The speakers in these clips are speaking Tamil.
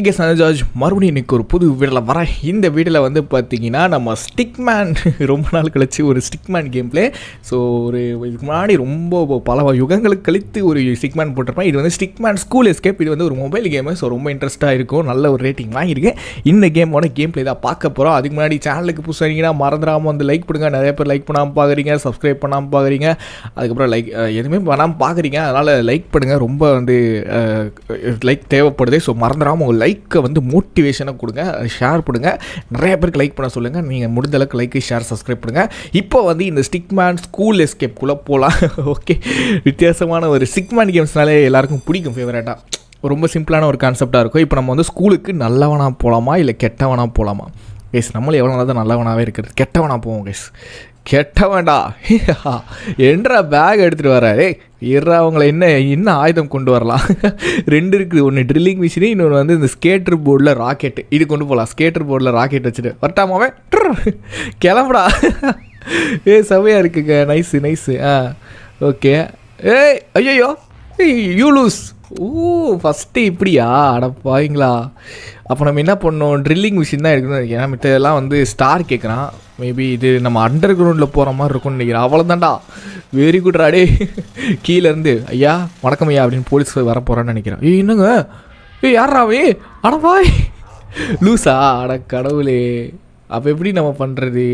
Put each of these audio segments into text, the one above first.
கே சனஜார்ஜ் மறுபடியும் இன்னைக்கு ஒரு புது வீடியோவில் வரேன் இந்த வீடியோவில் வந்து பார்த்தீங்கன்னா நம்ம ஸ்டிக்மேன் ரொம்ப நாள் கழிச்சு ஒரு ஸ்டிக்மேன் கேம் பிளே ஸோ ஒரு இதுக்கு முன்னாடி ரொம்ப பல யுகங்களுக்கு கழித்து ஒரு ஸ்டிக்மேன் போட்டிருப்பேன் இது வந்து ஸ்டிக்மேன் ஸ்கூல் எஸ்கேப் இது வந்து ஒரு மொபைல் கேமு ஸோ ரொம்ப இன்ட்ரெஸ்ட்டாக இருக்கும் நல்ல ஒரு ரேட்டிங் வாங்கியிருக்கேன் இந்த கேமோட கேம் பிளே தான் பார்க்க போகிறோம் அதுக்கு முன்னாடி சேனலுக்கு புதுசாக மறந்துடாமல் வந்து லைக் பண்ணுங்க நிறைய பேர் லைக் பண்ணாமல் பார்க்குறீங்க சப்ஸ்கிரைப் பண்ணாமல் பார்க்குறீங்க அதுக்கப்புறம் லைக் எதுவுமே பண்ணாமல் பார்க்குறீங்க அதனால் லைக் பண்ணுங்கள் ரொம்ப வந்து லைக் தேவைப்படுது ஸோ மறந்துடாமல் உங்கள் லைக்கை வந்து மோட்டிவேஷனாக கொடுங்க ஷேர் பண்ணுங்க நிறைய பேருக்கு லைக் பண்ண சொல்லுங்கள் நீங்கள் முடிந்த அளவுக்கு லைக் ஷேர் சப்ஸ்கிரைப் பண்ணுங்கள் இப்போ வந்து இந்த ஸ்டிக்மேன் ஸ்கூல் எஸ்கேப்குள்ளே போகலாம் ஓகே வித்தியாசமான ஒரு ஸ்டிக்மேன் கேம்ஸ்னாலே எல்லாருக்கும் பிடிக்கும் ஃபேவரட்டாக ரொம்ப சிம்பிளான ஒரு கான்செப்டாக இருக்கும் இப்போ நம்ம வந்து ஸ்கூலுக்கு நல்லவனா போகலாமா இல்லை கெட்டவனா போகலாமா கேஸ் நம்மளும் எவ்வளோ நாள் தான் நல்லவனாகவே இருக்கிறது கெட்டவனா போவோம் கேஸ் கெட்டவன்டா என்றா பேக் எடுத்துகிட்டு வர ஏய் இறா அவங்கள என்ன என்ன ஆயுதம் கொண்டு வரலாம் ரெண்டு இருக்குது ஒன்று ட்ரில்லிங் மிஷினு இன்னொன்று வந்து இந்த ஸ்கேட்டர் போர்டில் ராக்கெட்டு இது கொண்டு போகலாம் ஸ்கேட்டர் போர்டில் ராக்கெட் வச்சுட்டு வரட்டாமாவே கிளம்புடா ஏ செவையாக இருக்குங்க நைஸு நைஸு ஆ ஓகே ஏய் ஐயோ யூ லூஸ் ஓ ஃபஸ்ட்டு இப்படியா அட பாவீங்களா அப்போ நம்ம என்ன பண்ணோம் ட்ரில்லிங் மிஷின் தான் எடுக்கணும் நினைக்கிறேன் மித்ததெல்லாம் வந்து ஸ்டார் கேட்குறான் மேபி இது நம்ம அண்டர் கிரவுண்டில் போகிற மாதிரி இருக்கும்னு நினைக்கிறேன் அவ்வளோதான்டா வெரி குட் ராடே கீழேருந்து ஐயா வணக்கம் ஐயா அப்படின்னு போலீஸ் வர போகிறான்னு நினைக்கிறேன் ஏய் என்னங்க ஏய் யாராவே அடப்பாய் லூஸா அட கடவுளே அப்போ எப்படி நம்ம பண்ணுறது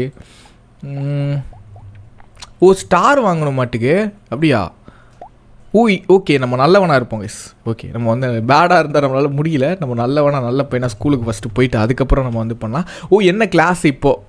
ஓ ஸ்டார் வாங்கணும் மாட்டுக்கு அப்படியா ஓ ஓகே நம்ம நல்லவனாக இருப்போம் எஸ் ஓகே நம்ம வந்து பேடாக இருந்தால் நம்மளால் முடியல நம்ம நல்லவனாக நல்ல பையனாக ஸ்கூலுக்கு ஃபஸ்ட்டு போயிட்டு அதுக்கப்புறம் நம்ம வந்து பண்ணலாம் ஓ என்ன கிளாஸ் இப்போது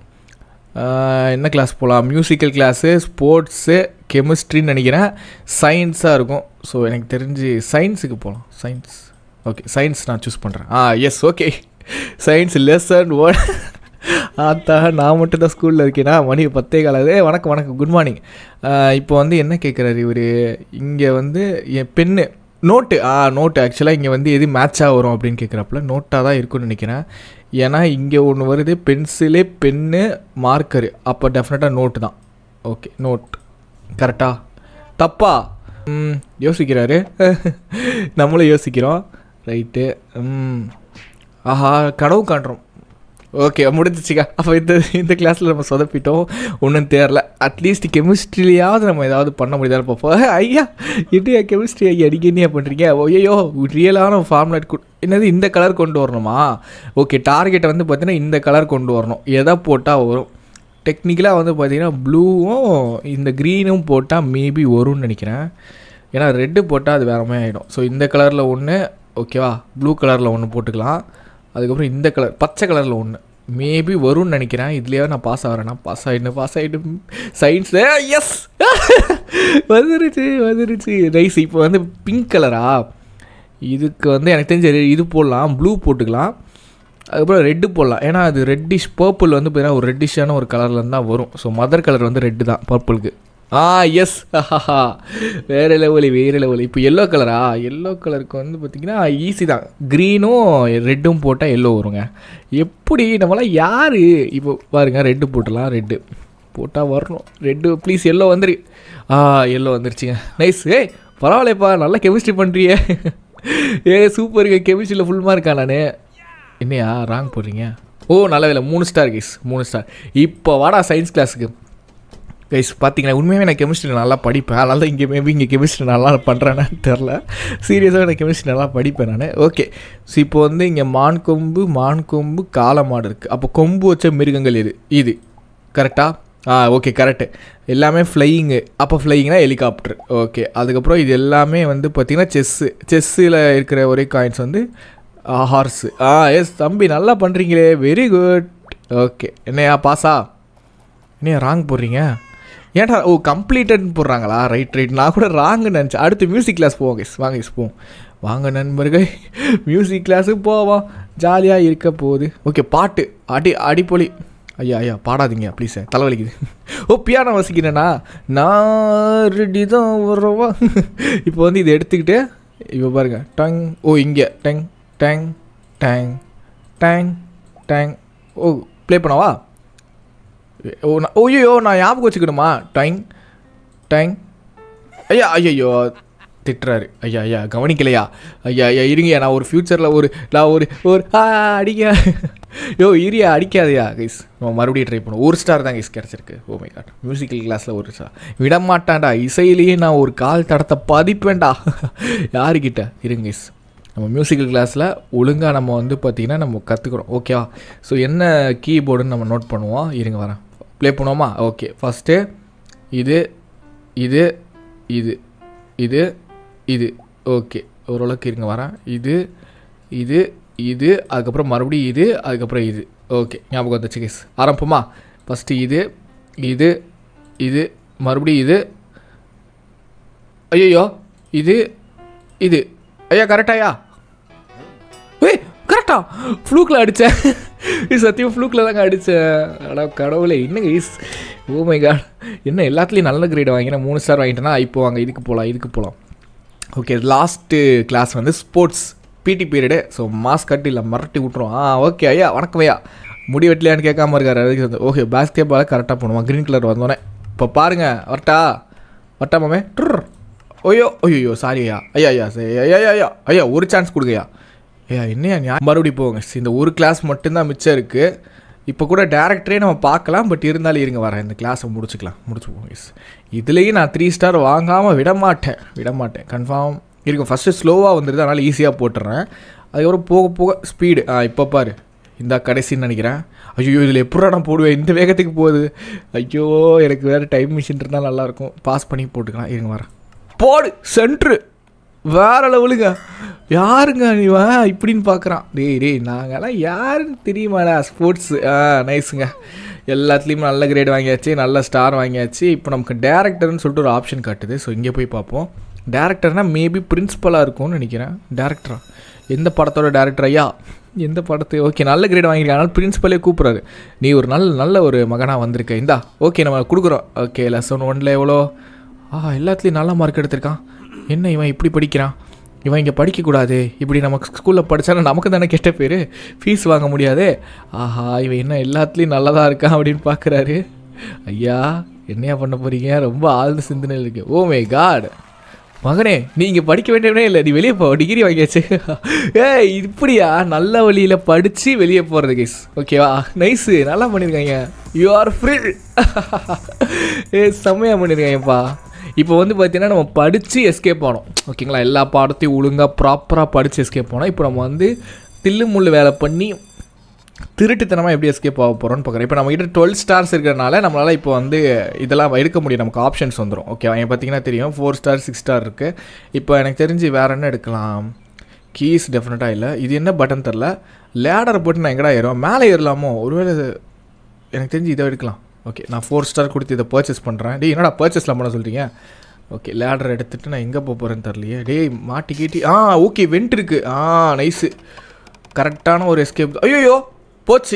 என்ன கிளாஸ் போகலாம் மியூசிக்கல் கிளாஸு ஸ்போர்ட்ஸு கெமிஸ்ட்ரின்னு நினைக்கிறேன் சயின்ஸாக இருக்கும் ஸோ எனக்கு தெரிஞ்சு சயின்ஸுக்கு போகலாம் சயின்ஸ் ஓகே சயின்ஸ் நான் சூஸ் பண்ணுறேன் ஆ yes okay science lesson one ஆத்தா நான் மட்டும் தான் ஸ்கூலில் இருக்கேனா மணி பத்தே காலாது வணக்கம் வணக்கம் குட் மார்னிங் இப்போ வந்து என்ன கேட்குறாரு இவர் இங்கே வந்து என் பென்னு நோட்டு ஆ நோட்டு ஆக்சுவலாக இங்கே வந்து எது மேட்சாக வரும் அப்படின்னு கேட்குறாப்புல நோட்டாக தான் இருக்கும்னு நினைக்கிறேன் ஏன்னா இங்கே ஒன்று வருது பென்சிலு பென்னு மார்க்கரு அப்போ டெஃபினட்டாக நோட்டு தான் ஓகே நோட் கரெக்டா தப்பா ம் யோசிக்கிறாரு நம்மளும் யோசிக்கிறோம் ரைட்டு ம் ஆஹா கனவு காண்றோம் ஓகே முடிஞ்சிச்சுக்கா அப்போ இந்த இந்த கிளாஸில் நம்ம சொதப்பிட்டோம் ஒன்றும் தெரில அட்லீஸ்ட் கெமிஸ்ட்ரிலையாவது நம்ம ஏதாவது பண்ண முடியாத பார்ப்போம் ஐயா என்னையா கெமிஸ்ட்ரி ஐயா அடிக்க என்னையா பண்ணுறீங்க ஐயோ ரியலான ஃபார்முலேட் என்னது இந்த கலர் கொண்டு வரணுமா ஓகே டார்கெட்டை வந்து பார்த்தீங்கன்னா இந்த கலர் கொண்டு வரணும் எதை போட்டால் வரும் டெக்னிக்கலாக வந்து பார்த்தீங்கன்னா ப்ளூவும் இந்த க்ரீனும் போட்டால் மேபி வரும்னு நினைக்கிறேன் ஏன்னா ரெட்டு போட்டால் அது வேற மாதிரி ஆகிடும் ஸோ இந்த கலரில் ஒன்று ஓகேவா ப்ளூ கலரில் ஒன்று போட்டுக்கலாம் அதுக்கப்புறம் இந்த கலர் பச்சை கலரில் ஒன்று மேபி வரும்னு நினைக்கிறேன் இதுலேயே நான் பாஸ் ஆகிறேன்னா பாஸ் ஆகிட்டு பாஸ் ஆகிட்டு சயின்ஸில் எஸ் வந்துருச்சு வந்துருச்சு ரைஸ் இப்போ வந்து பிங்க் கலரா இதுக்கு வந்து எனக்கு தெரிஞ்ச இது போடலாம் ப்ளூ போட்டுக்கலாம் அதுக்கப்புறம் ரெட்டு போடலாம் ஏன்னா அது ரெட்டிஷ் பர்பிள் வந்து பார்த்தீங்கன்னா ஒரு ரெட்டிஷான ஒரு கலரில் தான் வரும் ஸோ மதர் கலர் வந்து ரெட்டு தான் பர்பிளுக்கு ஆ எஸ் ஹஹா வேறு லெவலு வேறு லெவலு இப்போ எல்லோ கலரா எல்லோ கலருக்கு வந்து பார்த்திங்கன்னா ஈஸி தான் க்ரீனும் ரெட்டும் போட்டால் எல்லோ வருங்க எப்படி நம்மளாம் யார் இப்போ பாருங்க ரெட்டு போட்டலாம் ரெட்டு போட்டால் வரணும் ரெட்டு ப்ளீஸ் எல்லோ வந்துரு ஆ எல்லோ வந்துருச்சுங்க நைஸ் ஏய் பரவாயில்லைப்பா நல்லா கெமிஸ்ட்ரி பண்ணுறியே ஏ சூப்பருங்க கெமிஸ்ட்ரியில் ஃபுல் மார்க்கா நான் என்னையா ராங் போடுறீங்க ஓ நல்ல வேலை மூணு ஸ்டார் கைஸ் மூணு ஸ்டார் இப்போ வாடா சயின்ஸ் கிளாஸுக்கு கைஸ் பார்த்தீங்கன்னா உண்மையாகவே நான் கெமிஸ்ட்ரி நல்லா படிப்பேன் அதனால தான் இங்கே மேபி இங்கே கெமிஸ்ட்ரி நல்லா பண்ணுறேன்னு தெரில சீரியஸாக நான் கெமிஸ்ட்ரி நல்லா படிப்பேன் நான் ஓகே ஸோ இப்போ வந்து இங்கே மான் கொம்பு மான் கொம்பு காளை மாடு இருக்குது அப்போ கொம்பு வச்ச மிருகங்கள் இது இது கரெக்டாக ஆ ஓகே கரெக்டு எல்லாமே ஃப்ளையிங்கு அப்போ ஃப்ளையிங்னா ஹெலிகாப்டர் ஓகே அதுக்கப்புறம் இது எல்லாமே வந்து பார்த்திங்கன்னா செஸ்ஸு செஸ்ஸில் இருக்கிற ஒரே காயின்ஸ் வந்து ஹார்ஸு ஆ எஸ் தம்பி நல்லா பண்ணுறீங்களே வெரி குட் ஓகே என்னையா பாஸா என்னையா ராங் போடுறீங்க ஏன்டா ஓ கம்ப்ளீட்டட்னு போடுறாங்களா ரைட் ரைட் நான் கூட ராங்கு நினச்சேன் அடுத்து மியூசிக் கிளாஸ் போவோம் கைஸ் வாங்க கைஸ் போவோம் வாங்க நண்பர்கள் மியூசிக் கிளாஸுக்கு போவோம் ஜாலியாக இருக்க போகுது ஓகே பாட்டு அடி அடிப்பொலி ஐயா ஐயா பாடாதீங்க ப்ளீஸ் தலைவலிக்குது ஓ பியானோ வசிக்கிறேண்ணா நான் ரெடி தான் வருவா இப்போ வந்து இதை எடுத்துக்கிட்டு இப்போ பாருங்கள் டங் ஓ இங்கே டங் டங் டங் டங் டங் ஓ ப்ளே பண்ணவா ஓ நான் ஓய்யோ நான் ஞாபகம் வச்சுக்கணுமா டைங் டைங் ஐயா ஐயோ திட்டுறாரு ஐயா ஐயா கவனிக்கலையா ஐயா ஐயா இருங்கய்யா நான் ஒரு ஃப்யூச்சரில் ஒரு நான் ஒரு ஒரு ஆ அடிக்க யோ இரியா அடிக்காதயா கைஸ் நம்ம மறுபடியும் ட்ரை பண்ணுவோம் ஒரு ஸ்டார் தான் கைஸ் கிடச்சிருக்கு ஓ மை காட் மியூசிக்கல் கிளாஸில் ஒரு ஸ்டார் விட மாட்டான்டா இசையிலேயே நான் ஒரு கால் தடத்தை பதிப்பேன்டா யாருக்கிட்ட இருங்க கைஸ் நம்ம மியூசிக்கல் கிளாஸில் ஒழுங்காக நம்ம வந்து பார்த்திங்கன்னா நம்ம கற்றுக்குறோம் ஓகேவா ஸோ என்ன கீபோர்டுன்னு நம்ம நோட் பண்ணுவோம் இருங்க வரேன் ப்ளே பண்ணுவோமா ஓகே ஃபஸ்ட்டு இது இது இது இது இது ஓகே ஓரளவுக்கு இருங்க வரேன் இது இது இது அதுக்கப்புறம் மறுபடியும் இது அதுக்கப்புறம் இது ஓகே ஞாபகம் வந்துச்சு கேஸ் ஆரம்பமா ஃபஸ்ட்டு இது இது இது மறுபடியும் இது ஐயோ இது இது ஐயா கரெக்டாயா ஏய் கரெக்டா ஃப்ளூக்கில் அடித்தேன் இது சத்தியம் ஃப்ளூக்கில் தாங்க அடித்தேன் அடா கடவுளே என்னங்க இஸ் ஓ மை காட் என்ன எல்லாத்துலேயும் நல்ல கிரேட் வாங்கினேன் மூணு ஸ்டார் வாங்கிட்டேன்னா இப்போ வாங்க இதுக்கு போகலாம் இதுக்கு போகலாம் ஓகே லாஸ்ட்டு கிளாஸ் வந்து sports PT period so mask கட்டி இல்லை மிரட்டி விட்ருவோம் ஆ ஓகே ஐயா வணக்கம் ஐயா முடி வெட்டலையான்னு கேட்காம இருக்காரு அதுக்கு வந்து ஓகே பேஸ்கெட் பாலை கரெக்டாக பண்ணுவோம் க்ரீன் கலர் வந்தோடனே இப்போ பாருங்கள் வரட்டா வரட்டா மாமே ட்ர் ஐயோ ஐயோ சாரி ஐயா ஐயா ஐயா சரி ஐயா ஐயா ஐயா ஐயா ஒரு சான்ஸ் கொடுங்கய்யா ஐயா என்னையா ஞா- மறுபடியும் போங்க இந்த ஒரு கிளாஸ் மட்டும்தான் மிச்சம் இருக்குது இப்போ கூட டேரக்டரே நம்ம பார்க்கலாம் பட் இருந்தாலும் இருங்க வரேன் இந்த கிளாஸை முடிச்சுக்கலாம் முடிச்சுப்போம் எஸ் இதுலேயும் நான் த்ரீ ஸ்டார் வாங்காமல் விட மாட்டேன் விட மாட்டேன் கன்ஃபார்ம் இருக்கும் ஃபஸ்ட்டு ஸ்லோவாக வந்துடுது அதனால் ஈஸியாக போட்டுறேன் அதுக்கப்புறம் போக போக ஸ்பீடு ஆ இப்போ பாரு இந்த கடைசின்னு நினைக்கிறேன் ஐயோ இதில் எப்படா நான் போடுவேன் இந்த வேகத்துக்கு போகுது ஐயோ எனக்கு வேறு டைம் மிஷின் இருந்தால் நல்லாயிருக்கும் பாஸ் பண்ணி போட்டுக்கலாம் இருங்க வரேன் போடு சென்ட்ரு வேற லெவலுங்க யாருங்க இவன் இப்படின்னு பார்க்குறான் டேய் டேய் நாங்கெல்லாம் யாருன்னு தெரியுமாடா ஸ்போர்ட்ஸு ஆ நைஸுங்க எல்லாத்துலேயுமே நல்ல கிரேட் வாங்கியாச்சு நல்ல ஸ்டார் வாங்கியாச்சு இப்போ நமக்கு டேரக்டர்னு சொல்லிட்டு ஒரு ஆப்ஷன் காட்டுது ஸோ இங்கே போய் பார்ப்போம் டேரக்டர்னா மேபி பிரின்ஸிபலாக இருக்கும்னு நினைக்கிறேன் டேரக்டரா எந்த படத்தோட டேரக்டர் ஐயா எந்த படத்து ஓகே நல்ல கிரேட் வாங்கியிருக்கேன் அதனால் பிரின்ஸிபலே கூப்பிட்றாரு நீ ஒரு நல்ல நல்ல ஒரு மகனாக வந்திருக்க இந்தா ஓகே நம்ம கொடுக்குறோம் ஓகே லெசன் ஒன்ல எவ்வளோ ஆ எல்லாத்துலேயும் நல்ல மார்க் எடுத்திருக்கான் என்ன இவன் இப்படி படிக்கிறான் இவன் இங்கே படிக்கக்கூடாது இப்படி நமக்கு ஸ்கூலில் படித்தாலும் நமக்கு தானே கெட்ட பேர் ஃபீஸ் வாங்க முடியாது ஆஹா இவன் என்ன எல்லாத்துலேயும் நல்லதாக இருக்கான் அப்படின்னு பார்க்குறாரு ஐயா என்னையா பண்ண போகிறீங்க ரொம்ப ஆழ்ந்த சிந்தனையில் இருக்கு ஓ மை காட் மகனே நீ இங்கே படிக்க வேண்டியவனே இல்லை நீ வெளியே போ டிகிரி வாங்கியாச்சு ஏய் இப்படியா நல்ல வழியில் படித்து வெளியே போகிறது கேஸ் ஓகேவா நைஸு நல்லா பண்ணியிருக்காங்க யூ ஆர் ஃப்ரீ ஏ செம்மையாக பண்ணியிருக்காங்கப்பா இப்போ வந்து பார்த்தீங்கன்னா நம்ம படித்து எஸ்கேப் ஆனோம் ஓகேங்களா எல்லா பாடத்தையும் ஒழுங்காக ப்ராப்பராக படித்து எஸ்கேப் ஆனோம் இப்போ நம்ம வந்து தில்லு முள்ளு வேலை பண்ணி திருட்டுத்தனமாக எப்படி எஸ்கேப் ஆக போகிறோம்னு பார்க்குறேன் இப்போ நம்ம கிட்ட டுவெல் ஸ்டார்ஸ் இருக்கிறனால நம்மளால் இப்போ வந்து இதெல்லாம் எடுக்க முடியும் நமக்கு ஆப்ஷன்ஸ் வந்துடும் ஓகே என் பார்த்தீங்கன்னா தெரியும் ஃபோர் ஸ்டார் சிக்ஸ் ஸ்டார் இருக்குது இப்போ எனக்கு தெரிஞ்சு வேறு என்ன எடுக்கலாம் கீஸ் டெஃபினட்டாக இல்லை இது என்ன பட்டன் தெரில லேடரை போட்டு நான் எங்கடா ஏறுவேன் மேலே ஏறலாமோ ஒருவேளை இது- எனக்கு தெரிஞ்சு இதை எடுக்கலாம் ஓகே நான் ஃபோர் ஸ்டார் கொடுத்து இதை பர்ச்சேஸ் பண்ணுறேன் டேய் என்னடா பர்ச்சேஸ்லாம் பண்ண சொல்கிறீங்க ஓகே லேடர் எடுத்துகிட்டு நான் எங்கே போக போகிறேன்னு தெரியலையே டேய் மாட்டி கீட்டி ஆ ஓகே வெண்ட் இருக்குது ஆ நைஸு கரெக்டான ஒரு எஸ்கேப் ஐயோ போச்சு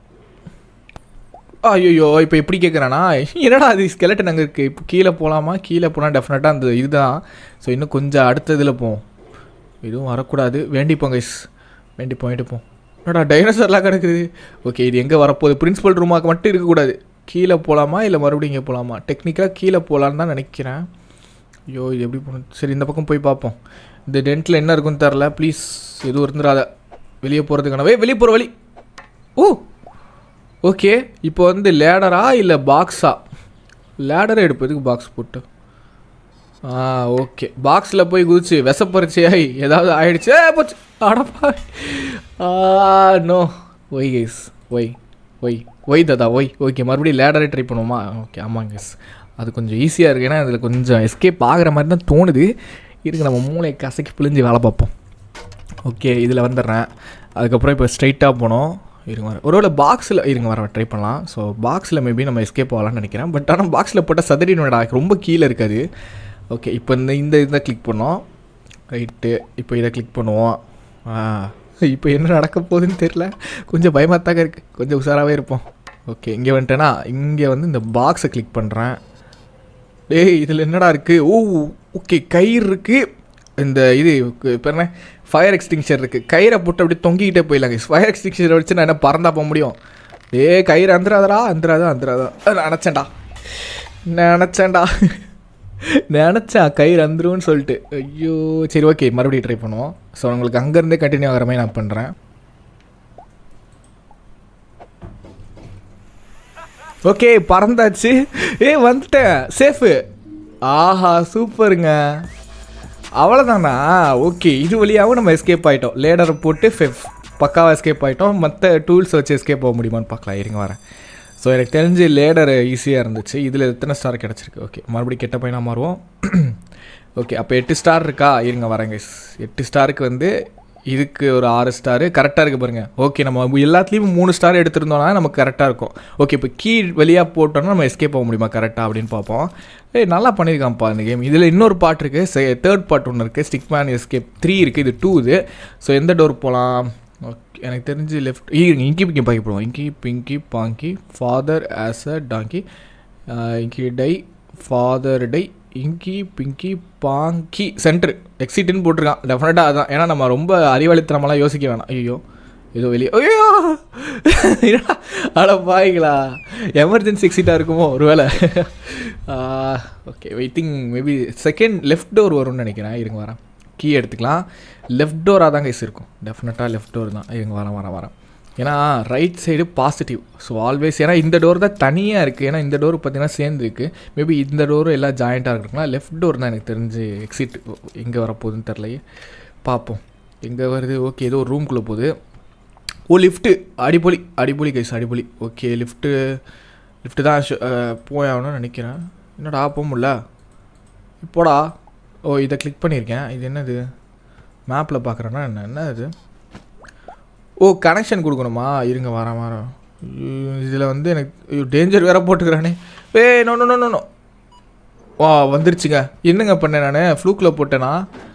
ஐயோ இப்போ எப்படி கேட்குறானா என்னடா அது ஸ்கெலட்டன் அங்கே இருக்குது இப்போ கீழே போகலாமா கீழே போனால் டெஃபினட்டாக அந்த இதுதான் ஸோ இன்னும் கொஞ்சம் அடுத்த இதில் போவோம் இதுவும் வரக்கூடாது வேண்டிப்போம் கைஸ் வேண்டி போயிட்டு போம் என்னடா டைனோசர்லாம் கிடக்குது ஓகே இது எங்கே வரப்போகுது பிரின்சிபல் ரூமாக்கு மட்டும் இருக்கக்கூடாது கீழே போகலாமா இல்லை மறுபடியும் இங்கே போகலாமா டெக்னிக்கலாக கீழே போகலான்னு தான் நினைக்கிறேன் ஐயோ இது எப்படி போகணும் சரி இந்த பக்கம் போய் பார்ப்போம் இந்த டென்ட்டில் என்ன இருக்குன்னு தெரில ப்ளீஸ் எதுவும் இருந்துடாத வெளியே போகிறதுக்கானவே வெளியே போகிற வழி ஓ ஓகே இப்போ வந்து லேடரா இல்லை பாக்ஸா லேடரை எடுப்பதுக்கு பாக்ஸ் போட்டு ஆ ஓகே பாக்ஸில் போய் குதிச்சு விசப்பரிச்சையாய் ஏதாவது ஆயிடுச்சு ஏ, போச்சு அடப்பா ஆ no why guys why why why தாதா ஒய் ஓகே மறுபடியும் லேடரை ட்ரை பண்ணுவோமா ஓகே ஆமாங்க கைஸ் அது கொஞ்சம் ஈஸியாக இருக்குது ஏன்னா இதில் கொஞ்சம் எஸ்கேப் ஆகிற மாதிரி தான் தோணுது இருக்கு நம்ம மூளையை கசக்கி பிழிஞ்சு வேலை பார்ப்போம் ஓகே இதில் வந்துடுறேன் அதுக்கப்புறம் இப்போ ஸ்ட்ரைட்டாக போனோம் இருங்க வர ஒருவேளை பாக்ஸில் இருங்க வர ட்ரை பண்ணலாம் ஸோ பாக்ஸில் மேபி நம்ம எஸ்கேப் ஆகலாம்னு நினைக்கிறேன் பட் ஆனால் பாக்ஸில் போட்டால் சதறினோட ரொம்ப கீழே இருக்காது ஓகே இப்போ இந்த இந்த இதை கிளிக் பண்ணோம் ரைட்டு இப்போ இதை கிளிக் பண்ணுவோம் ஆ இப்போ என்ன நடக்க போகுதுன்னு தெரில கொஞ்சம் பயமாக தாங்க இருக்குது கொஞ்சம் உஷாராகவே இருப்போம் ஓகே இங்கே வந்துட்டேன்னா இங்கே வந்து இந்த பாக்ஸை கிளிக் பண்ணுறேன் டேய் இதில் என்னடா இருக்குது ஓ ஓகே கயிறு இருக்குது இந்த இது இப்போ என்ன ஃபயர் எக்ஸ்டிங்ஷர் இருக்குது கயிறை போட்டு அப்படியே தொங்கிக்கிட்டே போயிடலாங்க ஃபயர் எக்ஸ்டிங்ஷரை வச்சு நான் என்ன பறந்தா போக முடியும் ஏய் கயிறு அந்துராதடா அந்துராதா அந்துராதா அஹ், நினச்சேன்டா நினச்சேன்டா நினச்சேன் கயிறு வந்துரும்னு சொல்லிட்டு ஐயோ சரி ஓகே மறுபடியும் ட்ரை பண்ணுவோம் ஸோ உங்களுக்கு அங்கேருந்தே கண்டினியூ ஆகிற மாதிரி நான் பண்ணுறேன் ஓகே பறந்தாச்சு ஏ வந்துட்டேன் சேஃபு ஆஹா சூப்பருங்க அவ்வளோதானா ஓகே இது வழியாகவும் நம்ம எஸ்கேப் ஆகிட்டோம் லேடரை போட்டு ஃபெஃப் பக்காவாக எஸ்கேப் ஆகிட்டோம் மற்ற டூல்ஸ் வச்சு எஸ்கேப் போக முடியுமான்னு பார்க்கலாம் இருங்க வரேன் ஸோ எனக்கு தெரிஞ்சு லேடர் ஈஸியாக இருந்துச்சு இதில் எத்தனை ஸ்டார் கிடச்சிருக்கு ஓகே மறுபடியும் கெட்ட பையனாக மாறுவோம் ஓகே அப்போ எட்டு ஸ்டார் இருக்கா இருங்க வரேங்க எட்டு ஸ்டாருக்கு வந்து இதுக்கு ஒரு ஆறு ஸ்டாரு கரெக்டாக இருக்குது பாருங்கள் ஓகே நம்ம எல்லாத்துலேயும் மூணு ஸ்டார் எடுத்திருந்தோம்னா நமக்கு கரெக்டாக இருக்கும் ஓகே இப்போ கீ வெளியாக போட்டோம்னா நம்ம எஸ்கேப் போக முடியுமா கரெக்டாக அப்படின்னு பார்ப்போம் ஏய் நல்லா பண்ணியிருக்கான்ப்பா இந்த கேம் இதில் இன்னொரு பார்ட் இருக்குது தேர்ட் பார்ட் ஒன்று இருக்குது ஸ்டிக் மேன் எஸ்கேப் த்ரீ இருக்குது இது டூ இது ஸோ எந்த டோர் போகலாம் ஓகே எனக்கு தெரிஞ்சு லெஃப்ட் இங்கி பிங்கி பாக்கி போடுவோம் inky pinky ponky father has a donkey inky died father tie இங்கி பிங்கி பாங்கி சென்ட்ரு எக்ஸிட்டுன்னு போட்டிருக்கான் டெஃபினட்டாக அதான் ஏன்னா நம்ம ரொம்ப அறிவாளித்தனமெல்லாம் யோசிக்க வேணாம் ஐயோ ஏதோ வெளியே ஐயோ அட பாய்களா எமர்ஜென்சி எக்ஸிட்டாக இருக்குமோ ஒரு வேளை okay waiting maybe second left door வரும்னு நினைக்கிறேன் இருங்க வரேன் கீ எடுத்துக்கலாம் லெஃப்ட் டோராக தான் கைஸ் இருக்கும் டெஃபினட்டாக லெஃப்ட் டோர் தான் இருங்க வரேன் வரேன் வரேன் ஏன்னா right side positive so always ஏன்னா இந்த டோர் தான் தனியாக இருக்குது ஏன்னா இந்த டோர் பார்த்தீங்கன்னா சேர்ந்துருக்கு மேபி இந்த டோரும் எல்லாம் ஜாயிண்ட்டாக இருக்கலாம் லெஃப்ட் டோர் தான் எனக்கு தெரிஞ்சு எக்ஸிட் எங்கே வரப்போகுதுன்னு தெரிலையே பார்ப்போம் எங்கே வருது ஓகே ஏதோ ஒரு ரூம்குள்ளே போகுது ஓ லிஃப்ட்டு அடிப்பொலி அடிப்பொலி கைஸ் அடிப்பொலி ஓகே லிஃப்ட்டு லிஃப்ட்டு தான் போய் ஆகணும்னு நினைக்கிறேன் என்னடா போக முடியல இப்போடா ஓ இதை கிளிக் பண்ணியிருக்கேன் இது என்னது மேப்பில் பார்க்குறேன்னா என்ன என்ன இது ஓ கனெக்ஷன் கொடுக்கணுமா இருங்க வரேன் வரேன் இதில் வந்து எனக்கு டேஞ்சர் வேறு போட்டுக்கிறானே ஏ நோ நோ நோ நோ வா வந்துருச்சுங்க என்னங்க பண்ணேன் நான் ஃப்ளூக்கில் போட்டேனா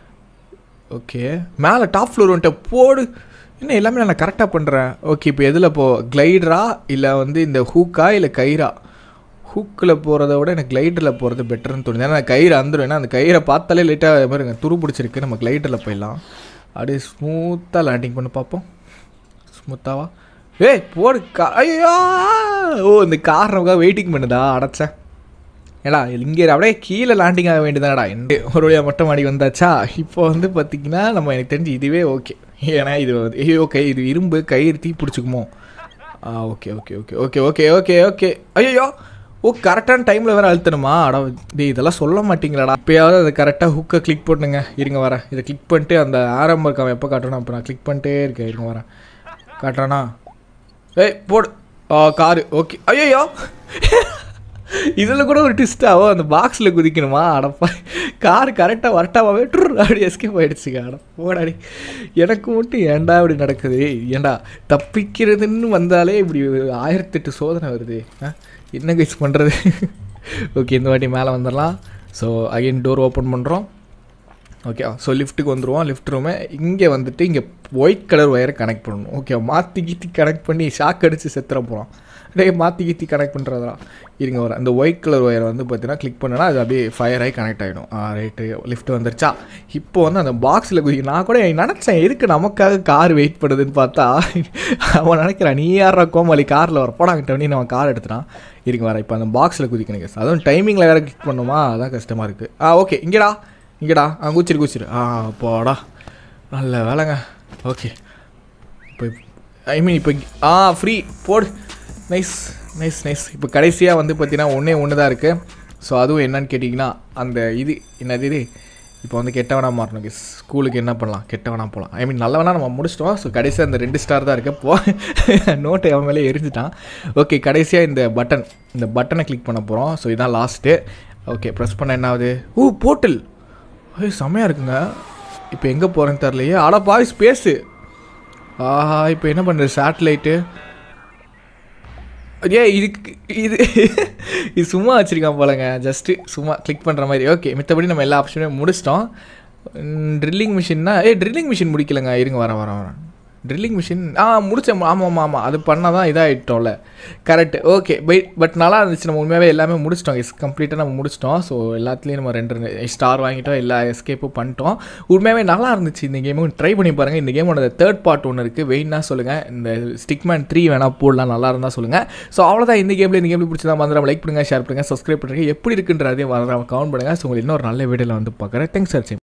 ஓகே மேலே டாப் ஃப்ளோர் வந்துட்டு போடு என்ன எல்லாமே நான் கரெக்டாக பண்ணுறேன் ஓகே இப்போ எதில் போ கிளைடரா இல்லை வந்து இந்த ஹூக்கா இல்லை கயிறா ஹூக்கில் போகிறத விட எனக்கு கிளைடரில் போகிறது பெட்டர்னு தோணுது ஏன்னா கயிறு வந்துடும் ஏன்னா அந்த கயிறை பார்த்தாலே லைட்டாக பாருங்க துரு பிடிச்சிருக்கு நம்ம கிளைடரில் போயிடலாம் அப்படியே ஸ்மூத்தாக லேண்டிங் பண்ணி பார்ப்போம் ஸ்மூத்தாவா ஏய் போடு கா ஐயோ ஓ இந்த கார் நமக்காக வெயிட்டிங் பண்ணுதா அடைச்சேன் ஏடா இங்கே அப்படியே கீழே லேண்டிங் ஆக வேண்டியதாடா எண்டு ஒரு வழியாக மொட்டை மாடி வந்தாச்சா இப்போ வந்து பார்த்திங்கன்னா நம்ம எனக்கு தெரிஞ்சு இதுவே ஓகே ஏன்னா இது வந்து ஐயோ கை இது இரும்பு கயிறு தீ பிடிச்சிக்குமோ ஆ okay okay okay okay okay okay okay ஐயோ ஓ கரெக்டான டைமில் வேறு அழுத்தணுமா அடா டேய் இதெல்லாம் சொல்ல மாட்டீங்களாடா இப்போயாவது அதை கரெக்டாக ஹுக்கை கிளிக் பண்ணுங்க இருங்க வரேன் இதை கிளிக் பண்ணிட்டு அந்த ஆரம்பம் இருக்க அவன் எப்போ காட்டணும் அப்போ நான் கிளிக் பண்ணிட்டே இருக்கேன் இருங்க வரேன் காட்டுறானா ஏய் போடு ஆ காரு ஓகே ஐயோ இதில் கூட ஒரு ட்விஸ்ட்டாவோ அந்த பாக்ஸில் குதிக்கணுமா அடப்பா கார் கரெக்டாக வரட்டாவே ட்ரு அப்படி எஸ்கேப் ஆகிடுச்சுங்க அட போடாடி எனக்கு மட்டும் ஏன்டா இப்படி நடக்குது ஏன்டா தப்பிக்கிறதுன்னு வந்தாலே இப்படி ஆயிரத்தெட்டு சோதனை வருது ஆ என்ன கைஸ் பண்ணுறது ஓகே இந்த வாட்டி மேலே வந்துடலாம் ஸோ அகைன் டோர் ஓப்பன் பண்ணுறோம் ஓகே ஸோ லிஃப்ட்டுக்கு வந்துடுவோம் லிஃப்ட் ரூமை இங்கே வந்துட்டு இங்கே ஒயிட் கலர் ஒயரை கனெக்ட் பண்ணணும் ஓகே மாற்றி கீத்தி கனெக்ட் பண்ணி ஷாக் அடித்து செத்துற போகிறோம் டே மாற்றி கீத்தி கனெக்ட் பண்ணுறதா இருங்க வர அந்த ஒயிட் கலர் ஒயரை வந்து பார்த்தீங்கன்னா கிளிக் பண்ணனா அது அப்படியே ஃபயர் ஆகி கனெக்ட் ஆகிடும் ஆ ரைட்டு லிஃப்ட் வந்துருச்சா இப்போ வந்து அந்த பாக்ஸில் குதிக்க நான் கூட நினச்சேன் எதுக்கு நமக்காக கார் வெயிட் பண்ணுதுன்னு பார்த்தா அவன் நினைக்கிறான் நீ யாரா கோமாளி காரில் வர போடாங்கிட்ட நீ நம்ம கார் எடுத்துட்டான் இருங்க வர இப்போ அந்த பாக்ஸில் குதிக்கணும் கேஸ் அதுவும் டைமிங்கில் வேறு கிளிக் பண்ணுமா அதான் கஷ்டமாக இருக்குது ஆ ஓகே இங்கேடா இங்கேடா ஆ குச்சிரு குச்சிரு ஆ போடா நல்ல வேலைங்க ஓகே இப்போ ஐ மீன் இப்போ ஆ ஃப்ரீ போடு நைஸ் நைஸ் நைஸ் இப்போ கடைசியாக வந்து பார்த்தீங்கன்னா ஒன்றே ஒன்று தான் இருக்குது ஸோ அதுவும் என்னன்னு கேட்டிங்கன்னா அந்த இது என்னது இது இப்போ வந்து கெட்டவனா மாறணும் கேஸ் ஸ்கூலுக்கு என்ன பண்ணலாம் கெட்டவனா போகலாம் ஐ மீன் நல்லவனா நம்ம முடிச்சிட்டோம் ஸோ கடைசியாக அந்த ரெண்டு ஸ்டார் தான் இருக்குது போ நோட்டை அவன் மேலே எரிஞ்சிட்டான் ஓகே கடைசியாக இந்த பட்டன் இந்த பட்டனை கிளிக் பண்ண போகிறோம் ஸோ இதான் லாஸ்ட்டு ஓகே ப்ரெஸ் பண்ண என்ன ஆகுது ஓ போர்ட்டல் ஐய் செம்மையாக இருக்குங்க இப்போ எங்கே போகிறேன்னு தெரிலையே ஆடா பாய் ஸ்பேஸு ஆஹா இப்போ என்ன பண்ணுறது சேட்டலைட்டு ஏ இதுக்கு இது இது சும்மா வச்சுருக்கான் போலங்க ஜஸ்ட்டு சும்மா கிளிக் பண்ணுற மாதிரி ஓகே மித்தபடி நம்ம எல்லா ஆப்ஷனுமே முடிச்சிட்டோம் ட்ரில்லிங் மிஷின்னா ஏ ட்ரில்லிங் மிஷின் முடிக்கலங்க இருங்க வரேன் வரேன் வரேன் ட்ரில்லிங் மிஷின் ஆ முடிச்சேன் ஆமாம் ஆமாம் ஆமாம் அது பண்ணால் தான் இதாகிட்டோம்ல கரெக்ட் ஓகே பட் பட் நல்லா இருந்துச்சு நம்ம உண்மையாகவே எல்லாமே முடிச்சிட்டோம் எஸ் கம்ப்ளீட்டாக நம்ம முடிச்சிட்டோம் ஸோ எல்லாத்துலேயும் நம்ம ரெண்டு ரெண்டு ஸ்டார் வாங்கிட்டோம் எல்லா எஸ்கேப்பும் பண்ணிட்டோம் உண்மையாகவே நல்லா இருந்துச்சு இந்த கேமும் ட்ரை பண்ணி பாருங்கள் இந்த கேமோட தேர்ட் பார்ட் ஒன்று இருக்குது வெயின்னா சொல்லுங்கள் இந்த ஸ்டிக்மேன் த்ரீ வேணால் போடலாம் நல்லா இருந்தால் சொல்லுங்கள் ஸோ அவ்வளோதான் இந்த கேமில் இந்த கேமில் பிடிச்சதா வந்து லைக் பண்ணுங்கள் ஷேர் பண்ணுங்கள் சப்ஸ்கிரைப் பண்ணுங்கள் எப்படி இருக்குன்றதையும் வர கமெண்ட் பண்ணுங்கள் ஸோ உங்களுக்கு இன்னொரு நல்ல வீடியோவில் வந்து பார்க்குறேன் தேங்க்ஸ் சார்